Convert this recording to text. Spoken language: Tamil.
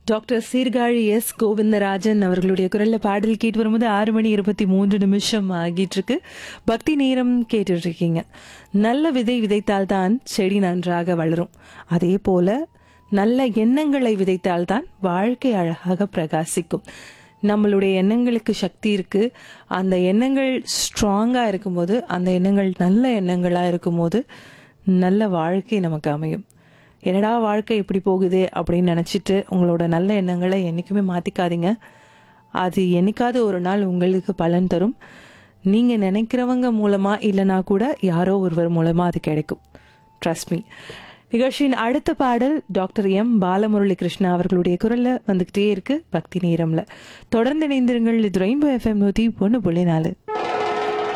டாக்டர் சீர்காழி எஸ் கோவிந்தராஜன் அவர்களுடைய குரல்ல பாடல் கேட்டு வரும்போது ஆறு மணி இருபத்தி மூன்று நிமிஷம் ஆகிட்டு இருக்கு பக்தி நேரம் கேட்டுட்டு இருக்கீங்க நல்ல விதை விதைத்தால்தான் செடி நன்றாக வளரும் அதே போல நல்ல எண்ணங்களை விதைத்தால்தான் வாழ்க்கை அழகாக பிரகாசிக்கும் நம்மளுடைய எண்ணங்களுக்கு சக்தி இருக்கு அந்த எண்ணங்கள் ஸ்ட்ராங்கா இருக்கும்போது அந்த எண்ணங்கள் நல்ல எண்ணங்களா இருக்கும்போது நல்ல வாழ்க்கை நமக்கு அமையும் என்னடா வாழ்க்கை இப்படி போகுது அப்படின்னு நினச்சிட்டு உங்களோட நல்ல எண்ணங்களை என்றைக்குமே மாற்றிக்காதீங்க அது என்னைக்காவது ஒரு நாள் உங்களுக்கு பலன் தரும் நீங்கள் நினைக்கிறவங்க மூலமாக இல்லைனா கூட யாரோ ஒருவர் மூலமாக அது கிடைக்கும் ட்ரஸ்ட் மீ நிகழ்ச்சியின் அடுத்த பாடல் டாக்டர் எம் பாலமுரளி கிருஷ்ணா அவர்களுடைய குரலில் வந்துக்கிட்டே இருக்கு பக்தி நேரம்ல தொடர்ந்து இணைந்திருங்கள் இது ரெயின்போ எஃப்எம் நூற்றி ஒன்று புள்ளி நாலு